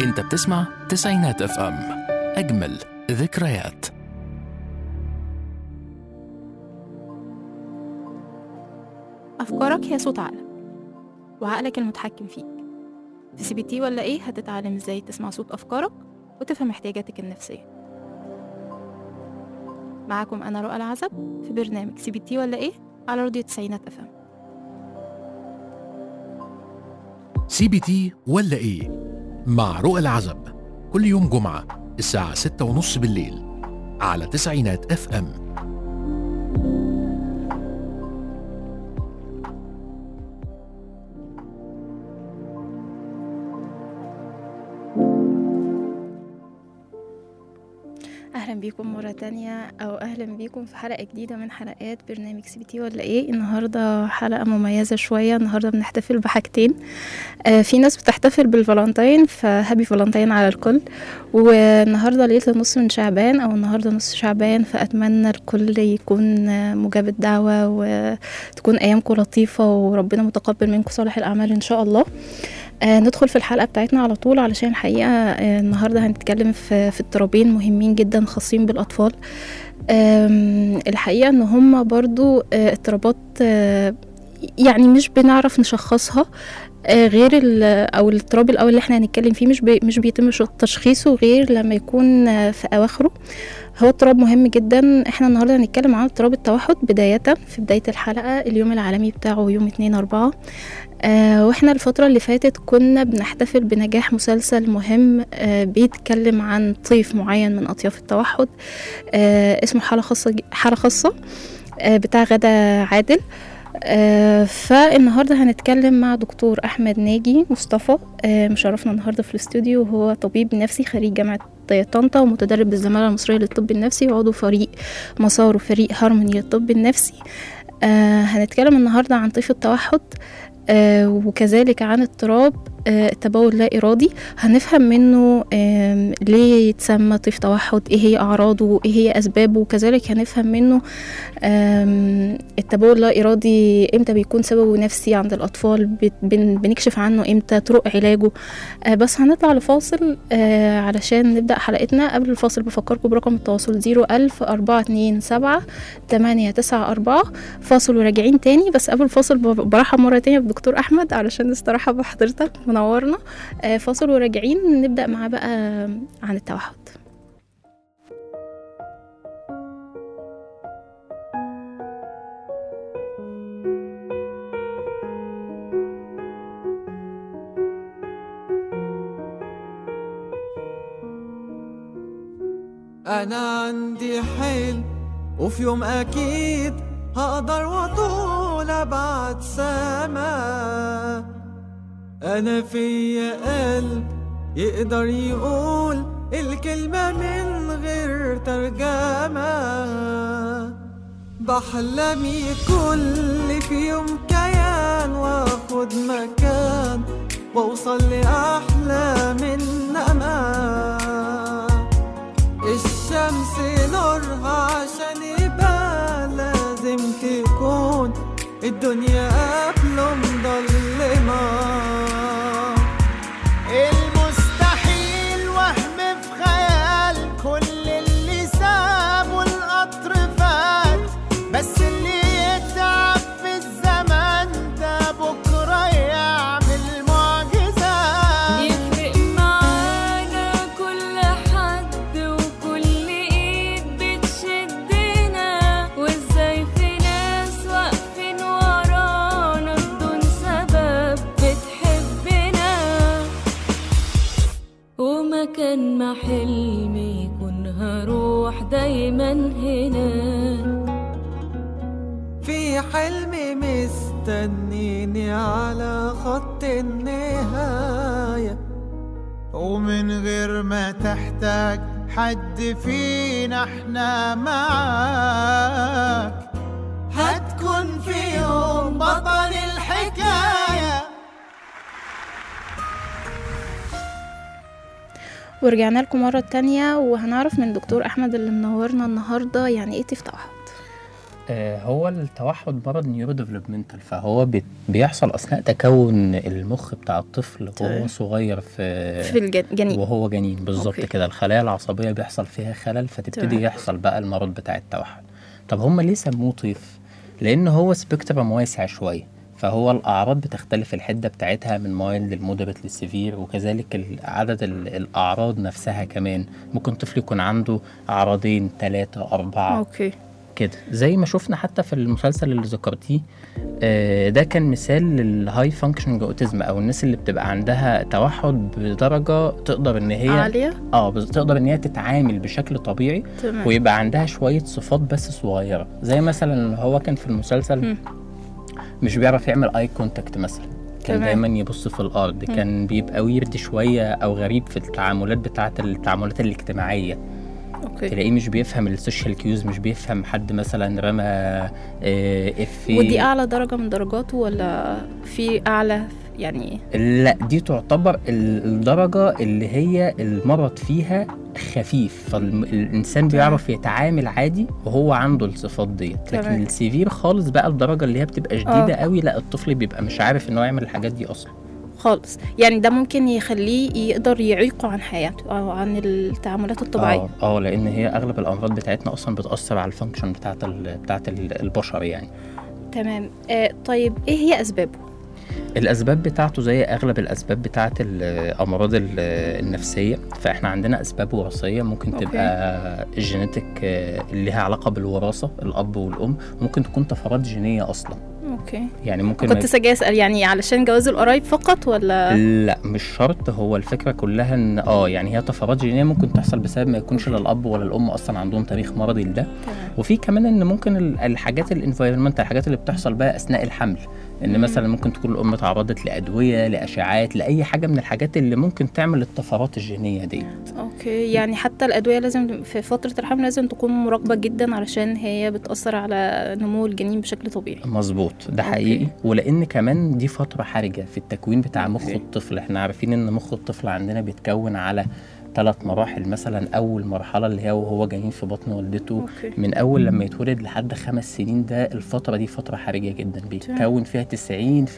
انت بتسمع تسعينات اف ام اجمل ذكريات أفكارك هي صوت عقلك وعقلك المتحكم فيك في سي بي تي ولا إيه هتتعلم إزاي تسمع صوت أفكارك وتفهم احتياجاتك النفسية معاكم أنا رؤى العزب في برنامج سي بي تي ولا إيه على راديو تسعينات أفهم سي بي تي ولا ايه مع رؤى العزب كل يوم جمعة الساعة ستة ونص بالليل على تسعينات اف ام أهلا بيكم مرة تانية أو أهلا بيكم في حلقة جديدة من حلقات برنامج سي بي تي ولا إيه النهاردة حلقة مميزة شوية النهاردة بنحتفل بحاجتين آه في ناس بتحتفل بالفالنتين فهابي فالنتين على الكل والنهاردة ليلة النص من شعبان أو النهاردة نص شعبان فأتمنى الكل يكون آه، مجاب الدعوة وتكون أيامكم لطيفة وربنا متقبل منكم صالح الأعمال إن شاء الله آه ندخل في الحلقة بتاعتنا على طول علشان الحقيقة آه النهاردة هنتكلم في, في اضطرابين مهمين جدا خاصين بالأطفال آم، الحقيقة ان هما برضو آه، اضطرابات آه، يعني مش بنعرف نشخصها آه، غير ال- او الاضطراب الاول اللي احنا هنتكلم فيه مش بي مش بيتم ش- تشخيصه غير لما يكون آه، في اواخره هو اضطراب مهم جدا احنا النهارده هنتكلم عن اضطراب التوحد بداية في بداية الحلقة اليوم العالمي بتاعه يوم 2 4 آه واحنا الفترة اللي فاتت كنا بنحتفل بنجاح مسلسل مهم آه بيتكلم عن طيف معين من أطياف التوحد آه اسمه حالة خاصة ج- حالة خاصة آه بتاع غدا عادل آه فالنهارده هنتكلم مع دكتور احمد ناجي مصطفى آه مشرفنا النهارده في الاستوديو وهو طبيب نفسي خريج جامعه طنطا ومتدرب بالزماله المصريه للطب النفسي وعضو فريق مسار وفريق هارموني للطب النفسي آه هنتكلم النهارده عن طيف التوحد آه وكذلك عن اضطراب آه التبول اللا إرادي هنفهم منه آم، ليه يتسمى طيف توحد ايه هي أعراضه ايه هي أسبابه وكذلك هنفهم منه آم، التبول اللا إرادي امتى بيكون سببه نفسي عند الأطفال بت- بن- بنكشف عنه امتى طرق علاجه آه، بس هنطلع لفاصل آه، علشان نبدأ حلقتنا قبل الفاصل بفكركم برقم التواصل 01000 427 894 فاصل وراجعين تاني بس قبل الفاصل ب- برحب مرة تانية بدكتور أحمد علشان نسترحب بحضرتك منورنا آه، فاصل وراجعين نبدأ معاه بقى عن التوحد أنا عندي حلم وفي يوم أكيد هقدر وأطول أبعد سما أنا فيا قلب يقدر يقول الكلمة من غير ترجمة بحلم كل في يوم كيان واخد مكان واوصل لأحلى من أمان الشمس نورها عشان يبقى لازم تكون الدنيا قبله مضلمة المستحيل وهم في خيال كل اللي سابه القطر فات بس اللي يتعب في الزمن ده بكرة يعمل معجزات يفرق معانا كل حد وكل ايد بتشدنا وازاي في ناس واقفين ورانا بدون سبب بتحبنا ومكان ما حلمي يكون هروح دايما هنا في حلم مستنيني على خط النهاية ومن غير ما تحتاج حد فينا احنا معاك هتكون في يوم بطل الحكايه ورجعنا لكم مرة تانية وهنعرف من دكتور أحمد اللي منورنا النهاردة يعني إيه طيف توحد آه، هو التوحد مرض نيورو ديفلوبمنتال فهو بي- بيحصل اثناء تكون المخ بتاع الطفل وهو تمام. صغير في في الجنين وهو جنين بالظبط أوكي. كده الخلايا العصبيه بيحصل فيها خلل فتبتدي تمام. يحصل بقى المرض بتاع التوحد طب هم ليه سموه طيف لان هو سبيكترم واسع شويه فهو الاعراض بتختلف الحده بتاعتها من مايلد للمودريت للسيفير وكذلك ال- عدد ال- الاعراض نفسها كمان ممكن طفل يكون عنده اعراضين ثلاثه اربعه اوكي كده زي ما شفنا حتى في المسلسل اللي ذكرتيه آه، ده كان مثال للهاي فانكشنج اوتيزم او الناس اللي بتبقى عندها توحد بدرجه تقدر ان هي عاليه اه بس تقدر ان هي تتعامل بشكل طبيعي تمام ويبقى عندها شويه صفات بس صغيره زي مثلا اللي هو كان في المسلسل مم. مش بيعرف يعمل اي كونتاكت مثلا كان تمام. دايما يبص في الارض كان بيبقى ويرد شويه او غريب في التعاملات بتاعه التعاملات الاجتماعيه اوكي تلاقيه مش بيفهم السوشيال كيوز مش بيفهم حد مثلا رمى آه، افيه ودي اعلى درجه من درجاته ولا في اعلى يعني لا دي تعتبر ال- الدرجة اللي هي المرض فيها خفيف فالإنسان بيعرف يتعامل عادي وهو عنده الصفات ديت لكن تمام. السيفير خالص بقى الدرجة اللي هي بتبقى شديدة قوي لا الطفل بيبقى مش عارف ان هو يعمل الحاجات دي اصلا خالص يعني ده ممكن يخليه يقدر يعيقه عن حياته او عن التعاملات الطبيعيه اه اه لان هي اغلب الامراض بتاعتنا اصلا بتاثر على الفانكشن بتاعت ال بتاعت ال- البشر يعني تمام آه طيب ايه هي اسبابه الاسباب بتاعته زي اغلب الاسباب بتاعت الامراض ال- النفسيه فاحنا عندنا اسباب وراثيه ممكن أوكي. تبقى جينيتك اللي لها علاقه بالوراثه الاب والام ممكن تكون طفرات جينيه اصلا اوكي يعني ممكن ما كنت ساجي اسال يعني علشان جواز القرايب فقط ولا لا مش شرط هو الفكره كلها ان اه يعني هي طفرات جينيه ممكن تحصل بسبب ما يكونش لا الاب ولا الام اصلا عندهم تاريخ مرضي لده تمام وفي كمان ان ممكن ال- الحاجات الانفايرمنت الحاجات اللي بتحصل بقى اثناء الحمل ان مم. مثلا ممكن تكون الام تعرضت لادويه لاشعاعات لاي حاجه من الحاجات اللي ممكن تعمل الطفرات الجينيه دي اوكي يعني حتى الادويه لازم في فتره الحمل لازم تكون مراقبه جدا علشان هي بتاثر على نمو الجنين بشكل طبيعي مظبوط ده أوكي. حقيقي ولان كمان دي فتره حرجه في التكوين بتاع مخ أوكي. الطفل احنا عارفين ان مخ الطفل عندنا بيتكون على ثلاث مراحل مثلا اول مرحله اللي هي وهو جنين في بطن والدته اوكي من اول لما يتولد لحد خمس سنين ده الفترة دي فترة حرجة جدا بيتكون فيها 90%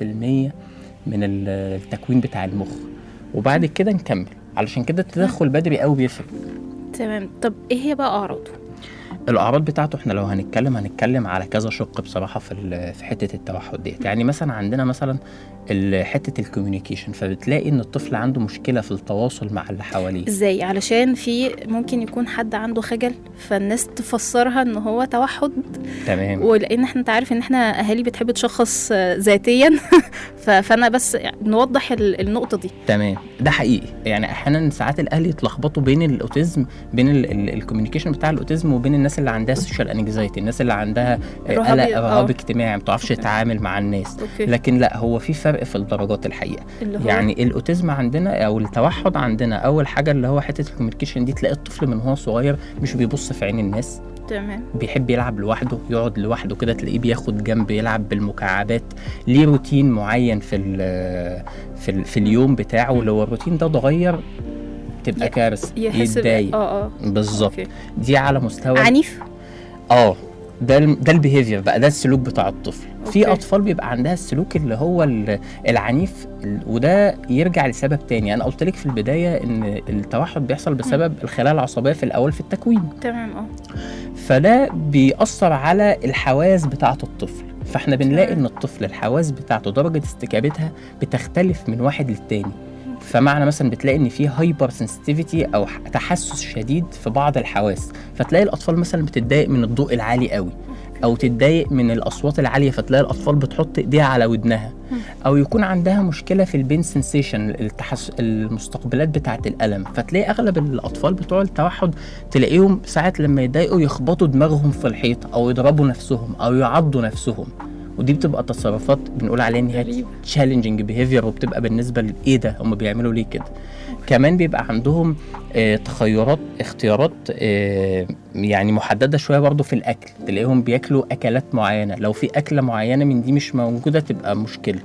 من ال- التكوين بتاع المخ وبعد كده نكمل علشان كده التدخل بدري قوي بيفرق تمام طب ايه هي بقى اعراضه الاعراض بتاعته احنا لو هنتكلم هنتكلم على كذا شق بصراحه في ال- في حته التوحد ديت يعني مثلا عندنا مثلا ال- حته الكوميونيكيشن فبتلاقي ان الطفل عنده مشكله في التواصل مع اللي حواليه ازاي علشان في ممكن يكون حد عنده خجل فالناس تفسرها ان هو توحد تمام ولان احنا انت عارف ان احنا اهالي بتحب تشخص آه، ذاتيا ف- فانا بس يعني نوضح ال- النقطه دي تمام ده حقيقي يعني احيانا ساعات الاهل يتلخبطوا بين الاوتيزم بين الكوميونيكيشن بتاع الاوتيزم وبين الناس اللي عندها سوشيال انكزايتي الناس اللي عندها آه، رهاب- قلق رهاب آه. اجتماعي ما بتعرفش أوكي. تتعامل مع الناس اوكي لكن لا هو في فرق في الدرجات الحقيقه اللي هو يعني الاوتيزم عندنا او التوحد عندنا اول حاجه اللي هو حته الكوميونيكيشن دي تلاقي الطفل من هو صغير مش بيبص في عين الناس تمام بيحب يلعب لوحده يقعد لوحده كده تلاقيه بياخد جنب يلعب بالمكعبات ليه روتين معين في ال في, ال في اليوم بتاعه لو الروتين ده اتغير تبقى ي- كارثه يحس ب- يتضايق اه اه بالظبط أوكي. دي على مستوى عنيف اه ده الم- ده البيهيفير بقى ده السلوك بتاع الطفل في أوكي. اطفال بيبقى عندها السلوك اللي هو ال- العنيف ال- وده يرجع لسبب تاني انا قلت لك في البدايه ان التوحد بيحصل بسبب الخلايا العصبيه في الاول في التكوين تمام اه فده بيأثر على الحواس بتاعة الطفل فاحنا بنلاقي تمام. ان الطفل الحواس بتاعته درجة استجابتها بتختلف من واحد للتاني فمعنى مثلا بتلاقي ان في هايبر سنسيتيفيتي او ح- تحسس شديد في بعض الحواس فتلاقي الاطفال مثلا بتتضايق من الضوء العالي قوي او تتضايق من الاصوات العاليه فتلاقي الاطفال بتحط ايديها على ودنها او يكون عندها مشكله في البين سنسيشن التحس... المستقبلات بتاعه الالم فتلاقي اغلب الاطفال بتوع التوحد تلاقيهم ساعات لما يتضايقوا يخبطوا دماغهم في الحيط او يضربوا نفسهم او يعضوا نفسهم ودي بتبقى تصرفات بنقول عليها ان هي غريبة. تشالنجينج بيهيفير وبتبقى بالنسبه لايه ده هم بيعملوا ليه كده كمان بيبقى عندهم آه تخيرات اختيارات آه يعني محدده شويه برضو في الاكل تلاقيهم بياكلوا اكلات معينه لو في اكله معينه من دي مش موجوده تبقى مشكله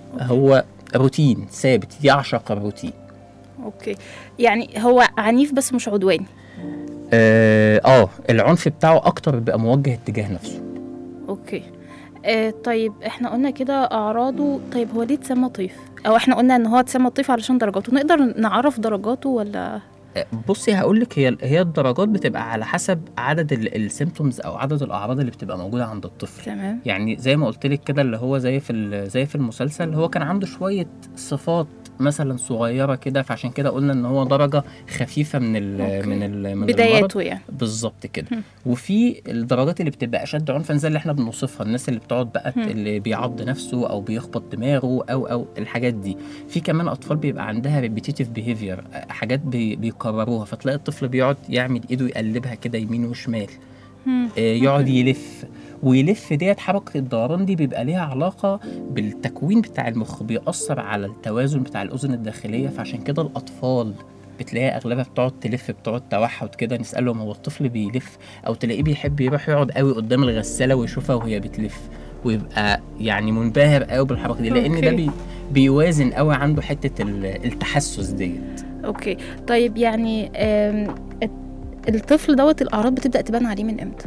هو روتين ثابت يعشق الروتين اوكي يعني هو عنيف بس مش عدواني اه, آه العنف بتاعه اكتر بيبقى موجه اتجاه نفسه اوكي آه طيب احنا قلنا كده اعراضه طيب هو ليه اتسمى طيف او احنا قلنا ان هو اتسمى طيف علشان درجاته نقدر نعرف درجاته ولا بصي هقول لك هي هي الدرجات بتبقى على حسب عدد السيمتومز او عدد الاعراض اللي بتبقى موجوده عند الطفل تمام يعني زي ما قلت لك كده اللي هو زي في ال- زي في المسلسل هو كان عنده شويه صفات مثلا صغيره كده فعشان كده قلنا ان هو درجه خفيفه من ال أوكي. من ال من المرض. بداياته يعني بالظبط كده هم. وفي الدرجات اللي بتبقى اشد عنفا زي اللي احنا بنوصفها الناس اللي بتقعد بقى هم. اللي بيعض نفسه او بيخبط دماغه او او الحاجات دي في كمان اطفال بيبقى عندها ريبيتيتيف بيهيفير حاجات بي بيكرروها فتلاقي الطفل بيقعد يعمل ايده يقلبها كده يمين وشمال مم. آه، يقعد يلف ويلف ديت حركة الدوران دي بيبقى ليها علاقة بالتكوين بتاع المخ بيأثر على التوازن بتاع الأذن الداخلية فعشان كده الأطفال بتلاقي أغلبها بتقعد تلف بتقعد توحد كده نسألهم هو الطفل بيلف أو تلاقيه بيحب يروح يقعد قوي قدام الغسالة ويشوفها وهي بتلف ويبقى يعني منبهر قوي بالحركة دي لأن ده أوكي. بي بيوازن قوي عنده حتة ال- التحسس ديت اوكي طيب يعني آم، الت- الطفل دوت الاعراض بتبدا تبان عليه من امتى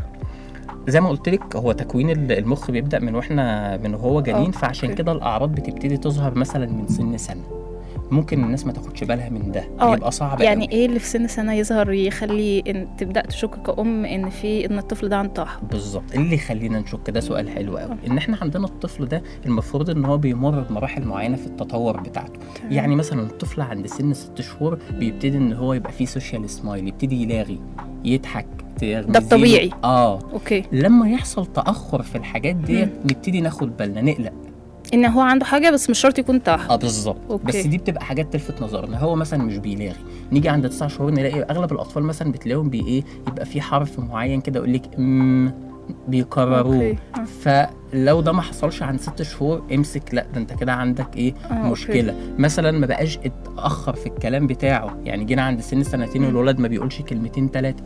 زي ما قلت لك هو تكوين ال- المخ بيبدا من واحنا من وهو جنين آه، فعشان أوكي. كده الاعراض بتبتدي تظهر مثلا من سن سنه ممكن الناس ما تاخدش بالها من ده آه، بيبقى صعب يعني قوي. ايه اللي في سن سنه يظهر يخلي ان تبدا تشك كأم ان في ان الطفل ده عنده توحد بالظبط إيه اللي يخلينا نشك ده سؤال حلو قوي ان احنا عندنا الطفل ده المفروض ان هو بيمر بمراحل معينه في التطور بتاعته تمام. يعني مثلا الطفل عند سن ست شهور بيبتدي ان هو يبقى فيه سوشيال سمايل يبتدي يلاغي يضحك تغمزيله. ده الطبيعي. اه اوكي لما يحصل تاخر في الحاجات ديت مم. نبتدي ناخد بالنا نقلق ان هو عنده حاجه بس مش شرط يكون توحد اه بالظبط أوكي. بس دي بتبقى حاجات تلفت نظرنا هو مثلا مش بيلاغي نيجي عند تسع شهور نلاقي اغلب الاطفال مثلا بتلاقيهم بي ايه يبقى في حرف معين كده يقول لك امم بيكرروه أوكي. آه. فلو ده ما حصلش عند ست شهور امسك لا ده انت كده عندك ايه آه، أوكي. مشكله مثلا ما بقاش اتاخر في الكلام بتاعه يعني جينا عند سن سنتين مم. والولد ما بيقولش كلمتين ثلاثه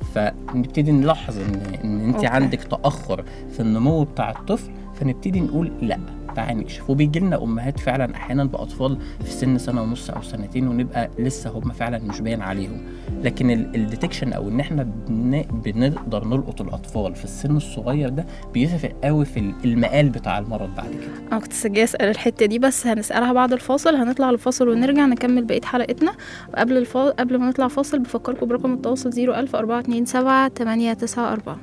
فنبتدي نلاحظ ان ان انت أوكي. عندك تاخر في النمو بتاع الطفل فنبتدي نقول لا تعالى نكشف وبيجي لنا امهات فعلا احيانا باطفال في سن سنه ونص او سنتين ونبقى لسه هم فعلا مش باين عليهم لكن الديتكشن او ان احنا بن- بنقدر نلقط الاطفال في السن الصغير ده بيفرق قوي في المقال بتاع المرض بعد كده انا كنت لسه جايه اسال الحته دي بس هنسالها بعد الفاصل هنطلع الفاصل ونرجع نكمل بقيه حلقتنا وقبل الفا... قبل ما نطلع فاصل بفكركم برقم التواصل 01000 427 894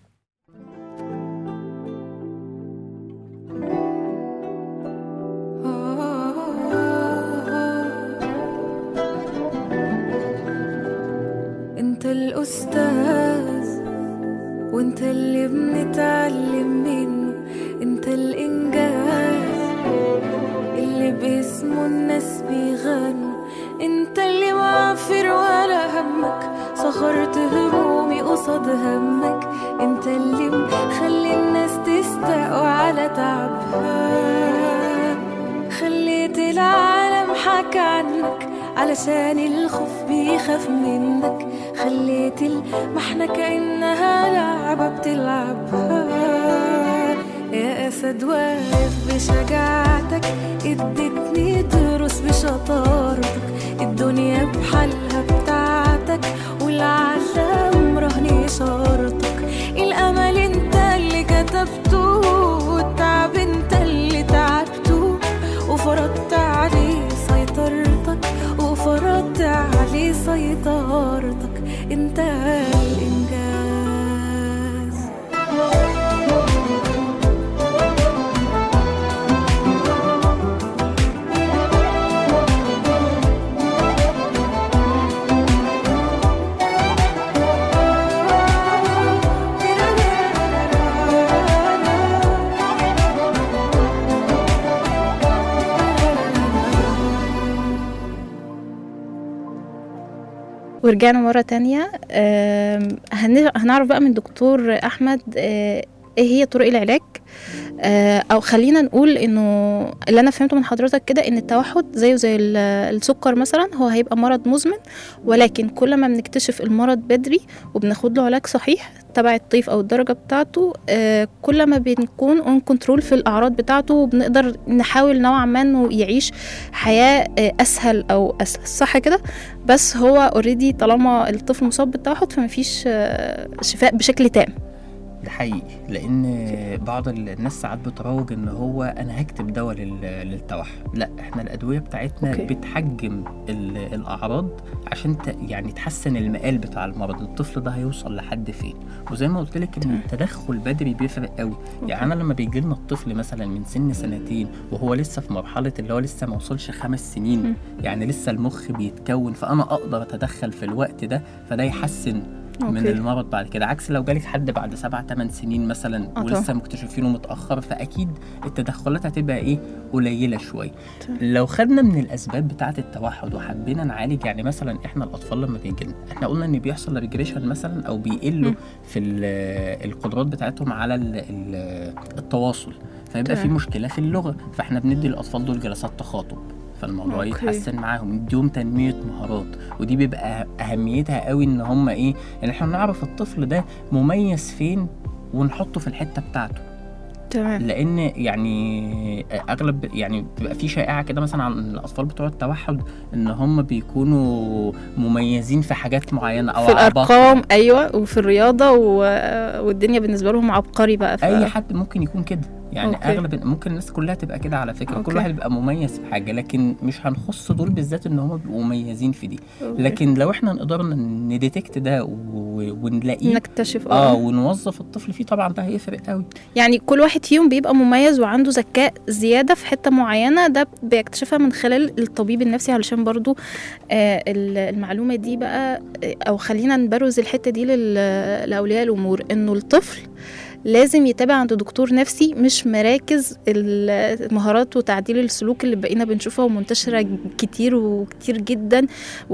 انت الاستاذ وانت اللي بنتعلم منه انت الانجاز اللي باسمه الناس بيغنوا انت اللي معفر ولا همك صخرت همومي قصاد همك انت اللي مخلي الناس تستقوى على تعبها خليت العالم حكى عنك علشان الخوف بيخاف منك خليت المحنة كأنها لعبة بتلعبها يا أسد واقف بشجاعتك اديتني دروس بشطارتك الدنيا بحالها بتاعتك والعالم رهن إشارتك الأمل انت اللي كتبته والتعب انت اللي تعبته وفرضت عليه سيطرتك وفرضت عليه سيطرتك انت الإنجاز ورجعنا مرة تانية آم، هن- هنعرف بقى من دكتور أحمد آه، ايه هي طرق العلاج آه، او خلينا نقول انه اللي انا فهمته من حضرتك كده ان التوحد زيه زي ال- السكر مثلا هو هيبقى مرض مزمن ولكن كل ما بنكتشف المرض بدري وبناخد له علاج صحيح تبع الطيف او الدرجه بتاعته آه، كل ما بنكون اون كنترول في الاعراض بتاعته وبنقدر نحاول نوعا ما انه يعيش حياه آه، اسهل او اسهل صح كده بس هو اوريدي طالما الطفل مصاب بالتوحد فمفيش آه، شفاء بشكل تام ده حقيقي لان بعض الناس ساعات بتروج ان هو انا هكتب دواء لل- للتوحد لا احنا الادويه بتاعتنا أوكي. بتحجم ال- الاعراض عشان ت... يعني تحسن المقال بتاع المرض الطفل ده هيوصل لحد فين وزي ما قلت لك ان تمام. التدخل بدري بيفرق قوي يعني انا لما بيجي لنا الطفل مثلا من سن سنتين وهو لسه في مرحله اللي هو لسه ما وصلش خمس سنين مم. يعني لسه المخ بيتكون فانا اقدر اتدخل في الوقت ده فده يحسن من أوكي. المرض بعد كده عكس لو جالك حد بعد سبع ثمان سنين مثلا آه ولسه طبعا. مكتشفينه متاخر فاكيد التدخلات هتبقى ايه قليله شويه تمام. لو خدنا من الاسباب بتاعه التوحد وحبينا نعالج يعني مثلا احنا الاطفال لما بيجي لنا احنا قلنا ان بيحصل ريجريشن مثلا او بيقلوا مم. في ال- القدرات بتاعتهم على ال- ال- التواصل فيبقى في تمام. مشكله في اللغه فاحنا بندي الاطفال دول جلسات تخاطب فالموضوع أوكي. يتحسن معاهم نديهم تنميه مهارات ودي بيبقى اهميتها قوي ان هم ايه ان احنا نعرف الطفل ده مميز فين ونحطه في الحته بتاعته تمام لان يعني اغلب يعني بيبقى في شائعه كده مثلا عن الاطفال بتوع التوحد ان هم بيكونوا مميزين في حاجات معينه او في عباقرة. الارقام ايوه وفي الرياضه و... والدنيا بالنسبه لهم عبقري بقى ف... اي حد ممكن يكون كده يعني أوكي. اغلب ممكن الناس كلها تبقى كده على فكره أوكي. كل واحد بيبقى مميز في حاجه لكن مش هنخص دول بالذات ان هم بيبقوا مميزين في دي أوكي. لكن لو احنا نقدر نديتكت ده و... ونلاقيه نكتشف اه اه ونوظف الطفل فيه طبعا ده هيفرق قوي يعني كل واحد فيهم بيبقى مميز وعنده ذكاء زيادة في حتة معينة ده بيكتشفها من خلال الطبيب النفسي علشان برضو آه ال- المعلومة دي بقى آه، أو خلينا نبرز الحتة دي لل- لأولياء الأمور إنه الطفل لازم يتابع عند دكتور نفسي مش مراكز المهارات وتعديل السلوك اللي بقينا بنشوفها ومنتشرة كتير وكتير جدا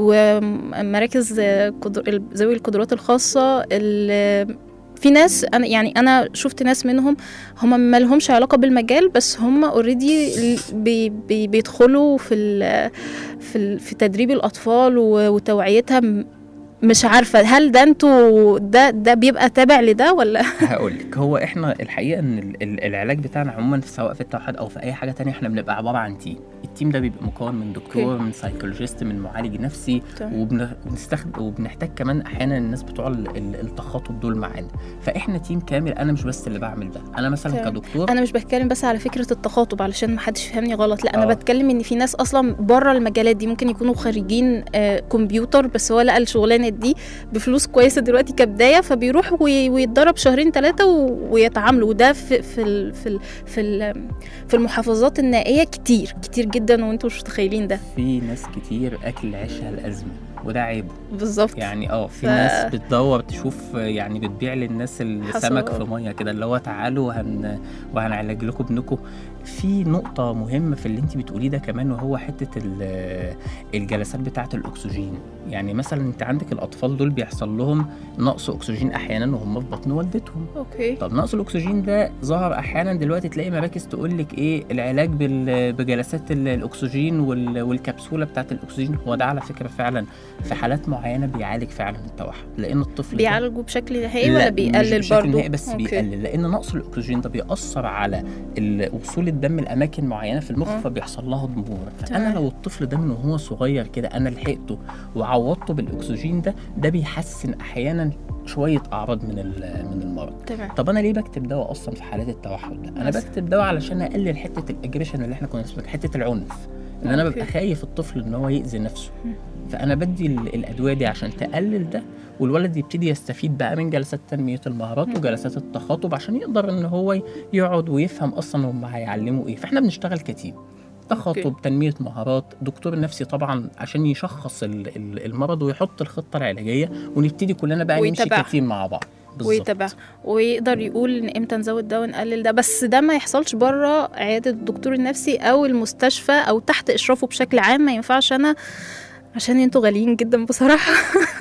ومراكز آه، قدر- ذوي القدرات الخاصة اللي في ناس انا يعني انا شفت ناس منهم هم ما لهمش علاقه بالمجال بس هم اوريدي بي بي بيدخلوا في ال في ال في تدريب الاطفال و- وتوعيتها م- مش عارفه هل ده انتوا ده ده بيبقى تابع لده ولا هقول لك هو احنا الحقيقه ان ال- ال- العلاج بتاعنا عموما سواء في التوحد او في اي حاجه تانية احنا بنبقى عباره عن تيم التيم ده بيبقى مكون من دكتور أوكي. من سايكولوجيست من معالج نفسي تمام. وبنستخدم وبنحتاج كمان احيانا الناس بتوع ال- ال- التخاطب دول معانا فاحنا تيم كامل انا مش بس اللي بعمل ده انا مثلا تمام. كدكتور انا مش بتكلم بس على فكره التخاطب علشان ما حدش يفهمني غلط لا انا آه. بتكلم ان في ناس اصلا بره المجالات دي ممكن يكونوا خريجين آه كمبيوتر بس هو لقى الشغلانه دي بفلوس كويسه دلوقتي كبدايه فبيروح وي- ويتدرب شهرين ثلاثه ويتعاملوا وده في في ال في ال في, ال في المحافظات النائيه كتير كتير جدا وانتوا مش متخيلين ده في ناس كتير اكل عيشها الازمه وده عيب بالظبط يعني اه في ف- ناس بتدور تشوف يعني بتبيع للناس السمك حصل. في ميه كده اللي هو تعالوا وهن وهنعالج لكم ابنكم في نقطة مهمة في اللي انت بتقوليه ده كمان وهو حتة ال- الجلسات بتاعة الأكسجين يعني مثلا انت عندك الأطفال دول بيحصل لهم نقص أكسجين أحيانا وهم في بطن والدتهم اوكي طب نقص الاكسجين ده ظهر احيانا دلوقتي تلاقي مراكز تقول لك ايه العلاج بال- بجلسات ال- الاكسجين وال- والكبسوله بتاعت الاكسجين هو ده على فكره فعلا في حالات معينه بيعالج فعلا التوحد لان الطفل ده- بيعالجوا بشكل نهائي لا، ولا مش بيقلل بشكل برضه نهائي بس بيقلل لان نقص الاكسجين ده بيأثر على ال- وصول الدم لاماكن معينه في المخ آه. فبيحصل لها ضمور فانا تمام. لو الطفل ده من وهو صغير كده انا لحقته وعوضته بالاكسجين ده ده بيحسن احيانا شويه اعراض من ال- من المرض تمام طب انا ليه بكتب دواء اصلا في حالات التوحد ده انا مثلا. بكتب دواء علشان اقلل حته الاجريشن اللي احنا كنا بنسميها حته العنف ان انا أوكي. ببقى خايف الطفل ان هو يأذي نفسه فانا بدي ال- الادويه دي عشان تقلل ده والولد يبتدي يستفيد بقى من جلسات تنميه المهارات وجلسات التخاطب عشان يقدر ان هو يقعد ويفهم اصلا هم هيعلموا ايه فاحنا بنشتغل كتيم تخاطب تنميه مهارات دكتور نفسي طبعا عشان يشخص ال- ال- المرض ويحط الخطه العلاجيه ونبتدي كلنا بقى نمشي ويتابعها. كتيم مع بعض بالظبط. ويتابع ويقدر يقول ان امتى نزود ده ونقلل ده بس ده ما يحصلش بره عياده الدكتور النفسي او المستشفى او تحت اشرافه بشكل عام ما ينفعش انا عشان انتوا غاليين جدا بصراحه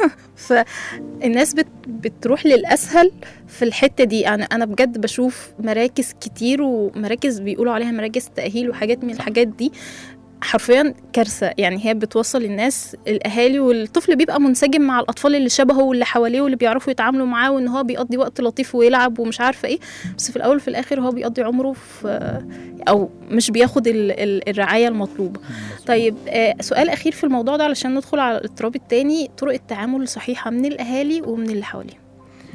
فالناس بت بتروح للاسهل في الحته دي انا انا بجد بشوف مراكز كتير ومراكز بيقولوا عليها مراكز تاهيل وحاجات من الحاجات دي حرفيا كارثه يعني هي بتوصل الناس الاهالي والطفل بيبقى منسجم مع الاطفال اللي شبهه واللي حواليه واللي بيعرفوا يتعاملوا معاه وان هو بيقضي وقت لطيف ويلعب ومش عارفه ايه بس في الاول وفي الاخر هو بيقضي عمره في او مش بياخد ال- ال- الرعايه المطلوبه طيب آه سؤال اخير في الموضوع ده علشان ندخل على الاضطراب التاني طرق التعامل الصحيحه من الاهالي ومن اللي حواليهم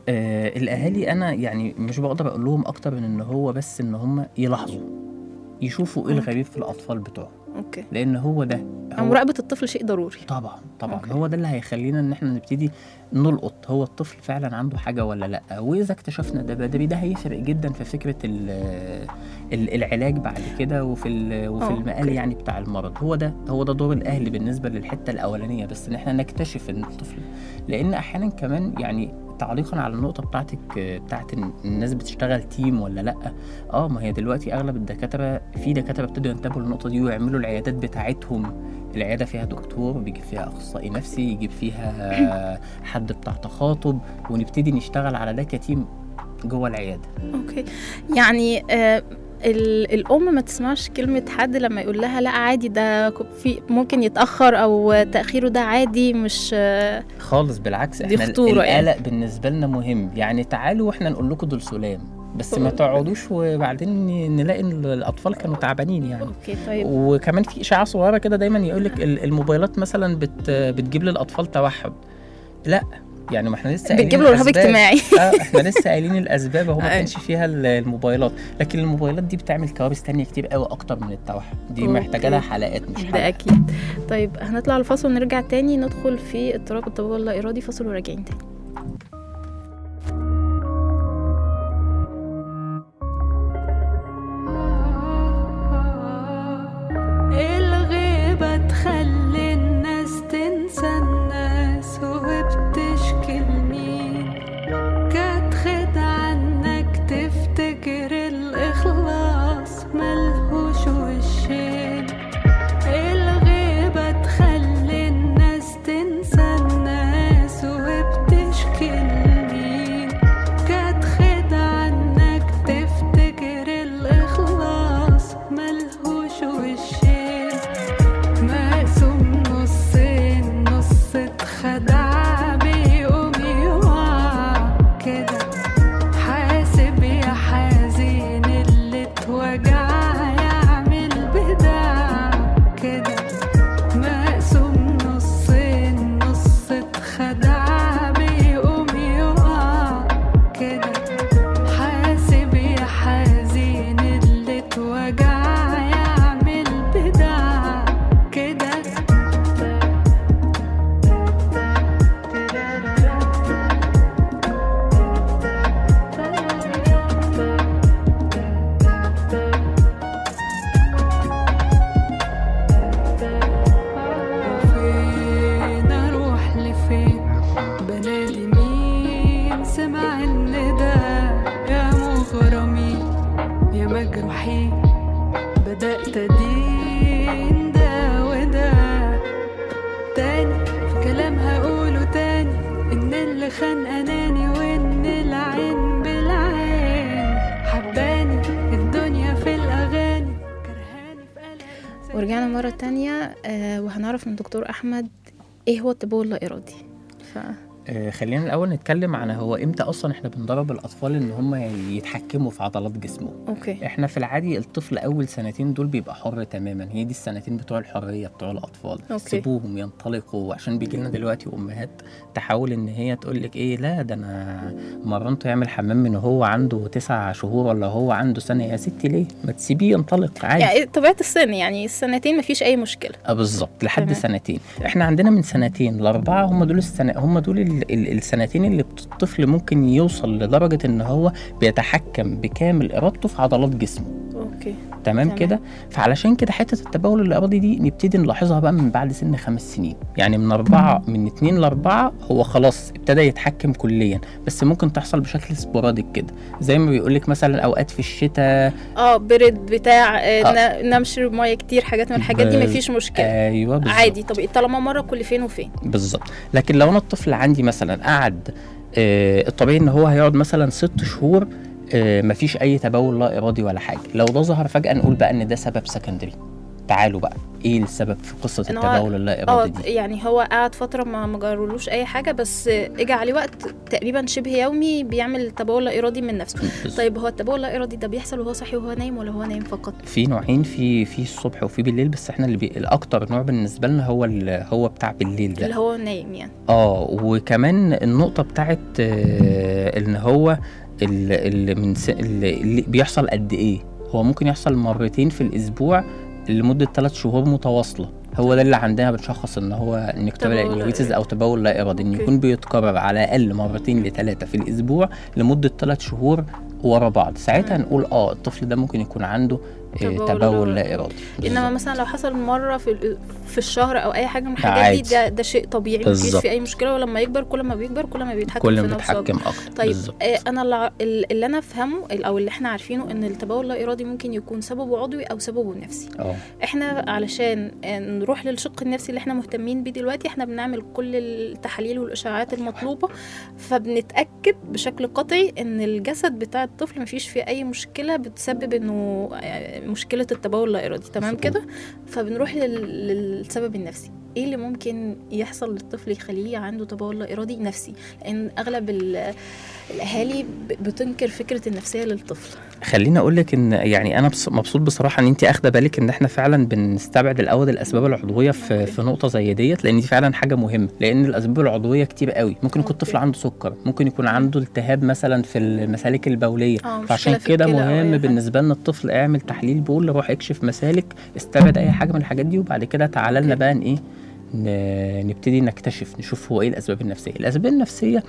آه الاهالي انا يعني مش بقدر اقول لهم اكتر من ان هو بس ان هم يلاحظوا يشوفوا ايه أوكي. الغريب في الاطفال بتوعهم اوكي لان هو ده هو مراقبه الطفل شيء ضروري طبعا طبعا أوكي. هو ده اللي هيخلينا ان احنا نبتدي نلقط هو الطفل فعلا عنده حاجه ولا لا واذا اكتشفنا ده ده ده هيفرق جدا في فكره ال ال العلاج بعد كده وفي ال- وفي آه، المقال أوكي. يعني بتاع المرض هو ده هو ده دور الاهل بالنسبه للحته الاولانيه بس ان احنا نكتشف ان الطفل لان احيانا كمان يعني تعليقا على النقطه بتاعتك آه، بتاعت إن الناس بتشتغل تيم ولا لا اه ما هي دلوقتي اغلب الدكاتره في دكاتره ابتدوا ينتبهوا للنقطه دي ويعملوا العيادات بتاعتهم العياده فيها دكتور بيجيب فيها اخصائي نفسي يجيب فيها حد بتاع تخاطب ونبتدي نشتغل على ده كتيم جوه العياده اوكي يعني آه ال- الام ما تسمعش كلمه حد لما يقول لها لا عادي ده ك- في ممكن يتاخر او تاخيره ده عادي مش آه خالص بالعكس دي احنا خطورة يعني. القلق بالنسبه لنا مهم يعني تعالوا واحنا نقول لكم دول سلام بس ما أوكي. تقعدوش وبعدين نلاقي ان الاطفال كانوا تعبانين يعني اوكي طيب وكمان في اشاعه صغيره كده دايما يقول لك الموبايلات مثلا بت بتجيب للاطفال توحد لا يعني ما احنا لسه قايلين بتجيب له رهاب الأسباب. اجتماعي اه احنا لسه قايلين الاسباب هو ما أيوة. كانش فيها ال- الموبايلات لكن الموبايلات دي بتعمل كوارث تانية كتير قوي اكتر من التوحد دي أوكي. محتاجه لها حلقات مش ده حلقه اكيد طيب هنطلع الفاصل ونرجع تاني ندخل في اضطراب التبول اللا ارادي فاصل وراجعين تاني الغيبة تخلي الناس تنسى الناس وبتشكي لمين كانت خدعة عنك تفتكر الإخلاص ملهوش وشين الغيبة تخلي الناس تنسى الناس وبتشكي لمين كانت خدعة عنك تفتكر الإخلاص ملهوش وشين مقسوم نصين نص اتخدع بيقوم يقع كده حاسب يا حزين اللي اتوجع يعمل بدع كده مقسوم نصين نص اتخدع بيقوم يقع كده حاسب يا حزين اللي اتوجع يعمل بدع كده فين اروح لفين بنادي مين سمع النداء يا مغرمين يا مجروحين بدأت أدين ده وده تاني في كلام هقوله تاني إن اللي خان أناني وإن العين بالعين حباني الدنيا في الأغاني كرهاني في قلبي ورجعنا مرة تانية آه وهنعرف من دكتور أحمد إيه هو التبول اللا إرادي ف... آه، خلينا الاول نتكلم عن هو امتى اصلا احنا بندرب الاطفال ان هم يتحكموا في عضلات جسمهم أوكي احنا في العادي الطفل اول سنتين دول بيبقى حر تماما هي دي السنتين بتوع الحريه بتوع الاطفال أوكي. سيبوهم ينطلقوا عشان بيجي لنا دلوقتي امهات تحاول ان هي تقول لك ايه لا ده انا مرنته يعمل حمام من هو عنده تسع شهور ولا هو عنده سنه يا ستي ليه ما تسيبيه ينطلق عادي يعني طبيعة السن يعني السنتين مفيش أي مشكلة اه بالظبط لحد تمام. سنتين احنا عندنا من سنتين لاربعه هم دول السنة هم دول ال- ال- السنتين اللي بت- الطفل ممكن يوصل لدرجه ان هو بيتحكم بكامل ارادته في عضلات جسمه أوكي تمام تمام. كده فعلشان كده حته التبول الارادي دي نبتدي نلاحظها بقى من بعد سن خمس سنين يعني من اربعه من اتنين لاربعه هو خلاص ابتدى يتحكم كليا بس ممكن تحصل بشكل سبوراديك كده زي ما بيقول لك مثلا اوقات في الشتاء اه برد بتاع آه آه. ن- نمشي ميه كتير حاجات من الحاجات دي بال- مفيش مشكلة ايوه بالظبط عادي طب طالما مرة كل فين وفين بالظبط لكن لو انا الطفل عندي مثلا قعد آه الطبيعي ان هو هيقعد مثلا ست شهور آه مفيش اي تبول لا ارادي ولا حاجه لو ده ظهر فجاه نقول بقى ان ده سبب سكندري تعالوا بقى ايه السبب في قصه إن هو- التبول اللا اه ارادي دي يعني هو قعد فتره ما ما جرولوش اي حاجه بس اجى عليه وقت تقريبا شبه يومي بيعمل تبول لا ارادي من نفسه بالظبط. طيب هو التبول اللا ارادي ده بيحصل وهو صاحي وهو نايم ولا هو نايم فقط في نوعين في في الصبح وفي بالليل بس احنا اللي بي... الاكتر نوع بالنسبه لنا هو ال... هو بتاع بالليل ده اللي هو نايم يعني اه وكمان النقطة بتاعت آه، ان هو ال- اللي من س... اللي اللي بيحصل قد ايه هو ممكن يحصل مرتين في الاسبوع لمدة ثلاث شهور متواصلة هو ده اللي عندنا بنشخص ان هو نكتبل تبول لا انيوريتس او تبول لا ارادي ان أوكي. يكون بيتكرر على الاقل مرتين لثلاثة في الاسبوع لمدة ثلاث شهور ورا بعض ساعتها مم. نقول اه الطفل ده ممكن يكون عنده آه، تبول لا تبول إرادي. لا ارادي انما بالظبط. مثلا لو حصل مره في ال- في الشهر او اي حاجه من ده الحاجات دي عادي. ده, ده شيء طبيعي مفيش بالظبط. فيه اي مشكله ولما يكبر كل ما بيكبر كل ما بيتحكم كل في ما نفسه بيتحكم اكتر طيب بالظبط. آه انا اللي, اللي انا افهمه او اللي احنا عارفينه ان التبول اللا ارادي ممكن يكون سببه عضوي او سببه نفسي اه احنا علشان آه، نروح للشق النفسي اللي احنا مهتمين بيه دلوقتي احنا بنعمل كل التحاليل والاشعاعات المطلوبه فبنتاكد بشكل قطعي ان الجسد بتاع الطفل مفيش فيه اي مشكله بتسبب انه آه، مشكله التبول اللا ارادي تمام مظبوط. كده فبنروح لل- للسبب النفسي ايه اللي ممكن يحصل للطفل يخليه عنده تبول لا ارادي نفسي لان اغلب ال- الاهالي ب- بتنكر فكره النفسيه للطفل خليني اقول لك ان يعني انا بص- مبسوط بصراحه ان انت اخده بالك ان احنا فعلا بنستبعد الاول الاسباب العضويه في في نقطه زي ديت لان دي فعلا حاجه مهمه لان الاسباب العضويه كتير قوي ممكن يكون أوكي. طفل عنده سكر ممكن يكون عنده التهاب مثلا في المسالك البوليه اه فعشان مشكلة في كده الكلى أو أي مهم حاجة. بالنسبه لنا الطفل اعمل تحليل بول روح اكشف مسالك استبعد اي حاجه من الحاجات دي وبعد كده تعالى لنا أوكي. بقى ان ايه ن- نبتدي نكتشف نشوف هو ايه الاسباب النفسيه الاسباب النفسيه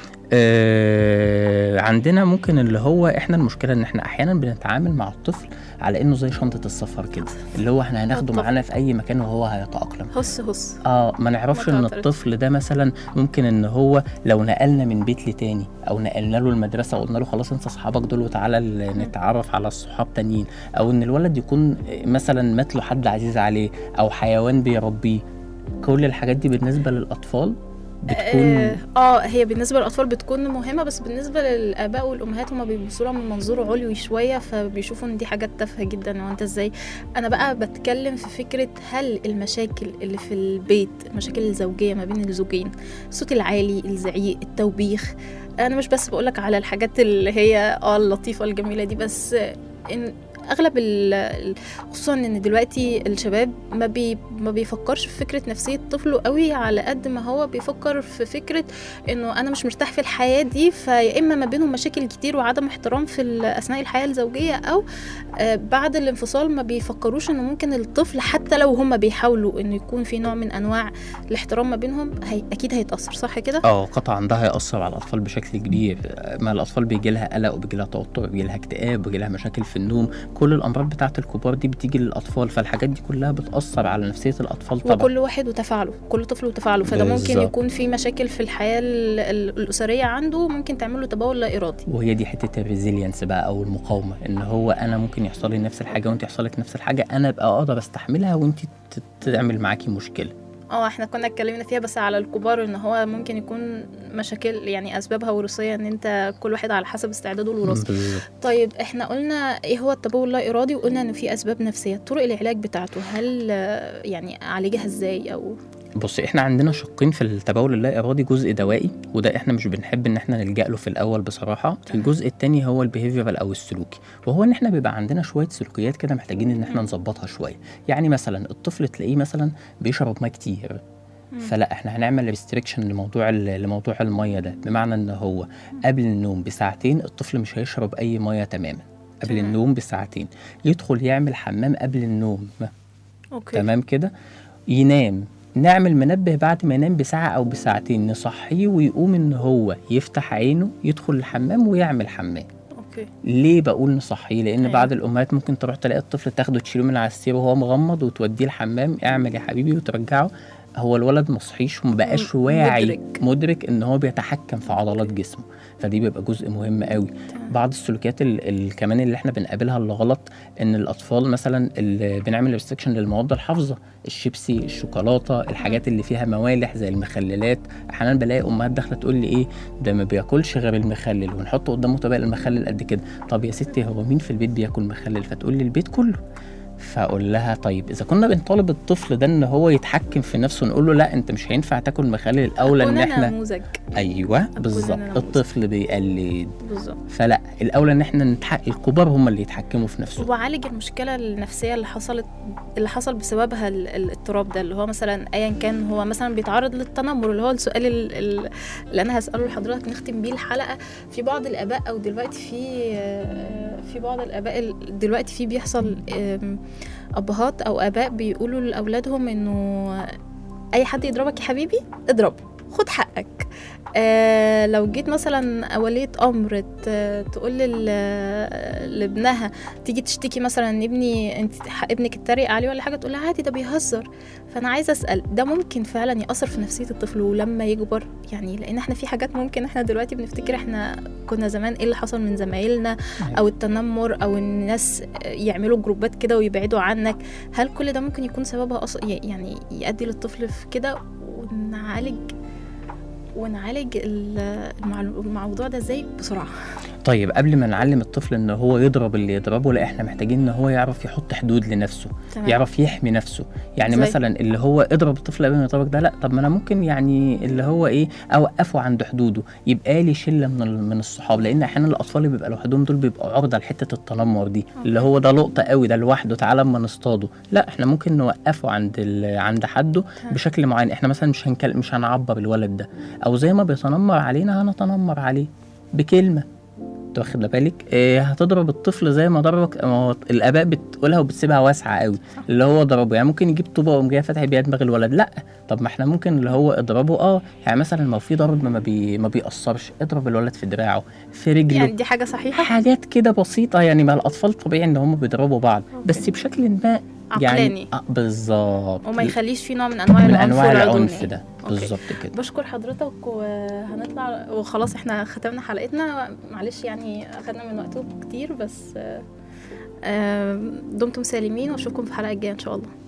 آه عندنا ممكن اللي هو احنا المشكله ان احنا احيانا بنتعامل مع الطفل على انه زي شنطه السفر كده اللي هو احنا هناخده الطفل. معانا في اي مكان وهو هيتاقلم هص هص اه ما نعرفش ان متوتر. الطفل ده مثلا ممكن ان هو لو نقلنا من بيت لتاني او نقلنا له المدرسه وقلنا له خلاص انسى اصحابك دول وتعالى ال- نتعرف على الصحاب تانيين او ان الولد يكون مثلا مات له حد عزيز عليه او حيوان بيربيه كل الحاجات دي بالنسبه للاطفال بتكون اه آه، هي بالنسبه للاطفال بتكون مهمه بس بالنسبه للاباء والامهات هما بيبصوا لها من منظور علوي شويه فبيشوفوا ان دي حاجات تافهه جدا وانت ازاي انا بقى بتكلم في فكره هل المشاكل اللي في البيت المشاكل الزوجيه ما بين الزوجين الصوت العالي الزعيق التوبيخ انا مش بس بقولك على الحاجات اللي هي اه اللطيفه الجميله دي بس ان اغلب ال- ال- خصوصا ان دلوقتي الشباب ما بي ما بيفكرش في فكره نفسيه طفله قوي على قد ما هو بيفكر في فكره انه انا مش مرتاح في الحياه دي فيا اما ما بينهم مشاكل كتير وعدم احترام في ال- اثناء الحياه الزوجيه او آه، بعد الانفصال ما بيفكروش انه ممكن الطفل حتى لو هم بيحاولوا انه يكون في نوع من انواع الاحترام ما بينهم هي اكيد هيتاثر صح كده اه قطعا ده هيأثر على الأطفال بشكل كبير ما الأطفال بيجي لها قلق وبيجي لها توتر وبيجي لها اكتئاب وبيجي لها مشاكل في النوم كل الأمراض بتاعة الكبار دي بتيجي للأطفال فالحاجات دي كلها بتأثر على نفسية الأطفال طبعا وكل واحد وتفاعله كل طفل وتفاعله فده ممكن بالظبط. يكون في مشاكل في الحياه ال- ال- الاسريه عنده ممكن تعمل له تبول لا ارادي وهي دي حته الريزيلينس بقى او المقاومه ان هو انا ممكن يحصل لي نفس الحاجه وانت يحصل لك نفس الحاجه انا ابقى اقدر استحملها وانت ت- تعمل معاكي مشكله اه احنا كنا اتكلمنا فيها بس على الكبار ان هو ممكن يكون مشاكل يعني اسبابها وراثيه ان انت كل واحد على حسب استعداده الوراثي بالظبط. طيب احنا قلنا ايه هو التبول اللا ارادي وقلنا ان في اسباب نفسيه طرق العلاج بتاعته هل آه، يعني اعالجها ازاي او بصي احنا عندنا شقين في التبول اللا ارادي جزء دوائي وده احنا مش بنحب ان احنا نلجا له في الاول بصراحه الجزء التاني هو البيهيفيرال او السلوكي وهو ان احنا بيبقى عندنا شويه سلوكيات كده محتاجين ان احنا نظبطها شويه يعني مثلا الطفل تلاقيه مثلا بيشرب ميه كتير فلا احنا هنعمل ريستريكشن لموضوع ال- لموضوع الميه ده بمعنى ان هو قبل النوم بساعتين الطفل مش هيشرب اي ميه تماما قبل تمام. النوم بساعتين يدخل يعمل حمام قبل النوم اوكي تمام كده ينام نعمل منبه بعد ما ينام بساعة أو بساعتين نصحيه ويقوم إن هو يفتح عينه يدخل الحمام ويعمل حمام اوكي ليه بقول نصحيه لأن أيوة. بعض الأمهات ممكن تروح تلاقي الطفل تاخده تشيله من على السرير وهو مغمض وتوديه الحمام اعمل يا حبيبي وترجعه هو الولد مصحيش ومبقاش م- واعي مدرك. مدرك ان هو بيتحكم في عضلات جسمه فدي بيبقى جزء مهم قوي تمام. بعض السلوكيات ال- ال- كمان اللي احنا بنقابلها اللي غلط ان الاطفال مثلا اللي بنعمل ريستكشن للمواد الحافظه الشيبسي الشوكولاته الحاجات اللي فيها موالح زي المخللات احيانا بلاقي امهات داخله تقول لي ايه ده ما بياكلش غير المخلل ونحط قدامه طبق المخلل قد كده طب يا ستي هو مين في البيت بياكل مخلل فتقول لي البيت كله فاقول لها طيب اذا كنا بنطالب الطفل ده ان هو يتحكم في نفسه نقول له لا انت مش هينفع تاكل مخلل الاولى ان أكون أنا احنا نموذج ايوه أنا بالظبط نموذج. الطفل بيقلد بالظبط فلا الاولى ان احنا نتح... الكبار هم اللي يتحكموا في نفسهم وعالج المشكله النفسيه اللي حصلت اللي حصل بسببها ال- ال- الاضطراب ده اللي هو مثلا ايا كان هو مثلا بيتعرض للتنمر اللي هو السؤال ال- ال- اللي انا هساله لحضرتك نختم بيه الحلقه في بعض الاباء او دلوقتي في آه، في بعض الاباء ال- دلوقتي في بيحصل آم، ابهات او اباء بيقولوا لاولادهم انه اي حد يضربك يا حبيبي اضربه خد حقك آه لو جيت مثلا ولية امر ت- تقول لل- لابنها تيجي تشتكي مثلا ان ابني انت ابنك اتريق عليه ولا حاجه تقول لها عادي ده بيهزر فانا عايزه اسال ده ممكن فعلا ياثر في نفسيه الطفل ولما يكبر يعني لان احنا في حاجات ممكن احنا دلوقتي بنفتكر احنا كنا زمان ايه اللي حصل من زمايلنا او التنمر او الناس يعملوا جروبات كده ويبعدوا عنك هل كل ده ممكن يكون سببها أص... يعني يؤدي للطفل في كده ونعالج ونعالج ال- المع- الموضوع ده ازاي بسرعه طيب قبل ما نعلم الطفل ان هو يضرب اللي يضربه لا احنا محتاجين ان هو يعرف يحط حدود لنفسه تمام. يعرف يحمي نفسه يعني زي؟ مثلا اللي هو اضرب الطفل قبل ما يضربك ده لا طب ما انا ممكن يعني اللي هو ايه اوقفه عند حدوده يبقى لي شله من ال- من الصحاب لان احيانا الاطفال اللي بيبقى لوحدهم دول بيبقوا عرضه لحته التنمر دي اللي هو ده لقطه قوي ده لوحده تعالى اما نصطاده لا احنا ممكن نوقفه عند ال- عند حده تمام. بشكل معين احنا مثلا مش هنكلم مش هنعبر الولد ده او زي ما بيتنمر علينا هنتنمر عليه بكلمه انت واخد بالك إيه هتضرب الطفل زي ما ضربك ما هو الاباء بتقولها وبتسيبها واسعه قوي اللي هو ضربه يعني ممكن يجيب طوبه ويقوم جاي فاتح بيها دماغ الولد لا طب ما احنا ممكن اللي هو اضربه اه يعني مثلا ما في ضرب ما بي ما بيأثرش اضرب الولد في دراعه في رجله يعني دي حاجه صحيحه حاجات كده بسيطه يعني ما الاطفال طبيعي ان هم بيضربوا بعض بس بشكل ما عقلاني يعني آه بالظبط وما يخليش في نوع من انواع من العنف انواع والعدوانية. العنف ده أوكي. بالظبط كده بشكر حضرتك وهنطلع وخلاص احنا ختمنا حلقتنا معلش يعني اخدنا من وقتكم كتير بس آه، آه، دمتم سالمين واشوفكم في الحلقه الجايه ان شاء الله